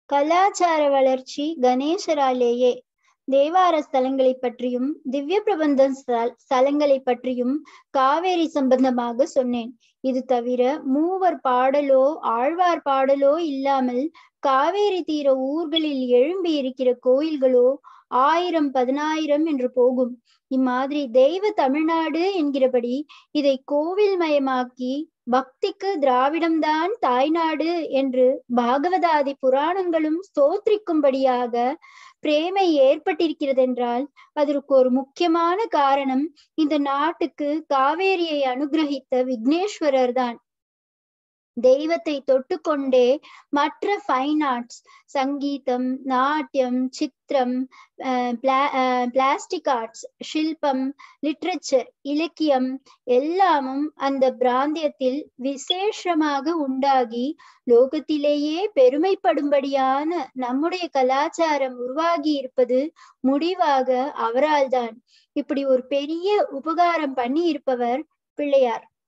கலாச்சார வளர்ச்சி கணேசராலேயே தேவார ஸ்தலங்களை பற்றியும் திவ்ய பிரபந்த ஸ்தலங்களை பற்றியும் காவேரி சம்பந்தமாக சொன்னேன் இது தவிர மூவர் பாடலோ ஆழ்வார் பாடலோ இல்லாமல் காவேரி தீர ஊர்களில் எழும்பி இருக்கிற கோயில்களோ ஆயிரம் பதினாயிரம் என்று போகும் இம்மாதிரி தெய்வ தமிழ்நாடு என்கிறபடி இதை கோவில் மயமாக்கி பக்திக்கு திராவிடம்தான் தாய்நாடு என்று பாகவதாதி புராணங்களும் ஸ்தோத்திரிக்கும்படியாக பிரேமை ஏற்பட்டிருக்கிறதென்றால் அதற்கு ஒரு முக்கியமான காரணம் இந்த நாட்டுக்கு காவேரியை அனுகிரகித்த விக்னேஸ்வரர் தான் தெய்வத்தை தொட்டுக்கொண்டே மற்ற ஃபைன் ஆர்ட்ஸ் சங்கீதம் நாட்டியம் சித்திரம் பிளாஸ்டிக் ஆர்ட்ஸ் ஷில்பம் லிட்ரேச்சர் இலக்கியம் எல்லாமும் அந்த பிராந்தியத்தில் விசேஷமாக உண்டாகி லோகத்திலேயே பெருமைப்படும்படியான நம்முடைய கலாச்சாரம் உருவாகி இருப்பது முடிவாக அவரால்தான் இப்படி ஒரு பெரிய உபகாரம் பண்ணி இருப்பவர் பிள்ளையார்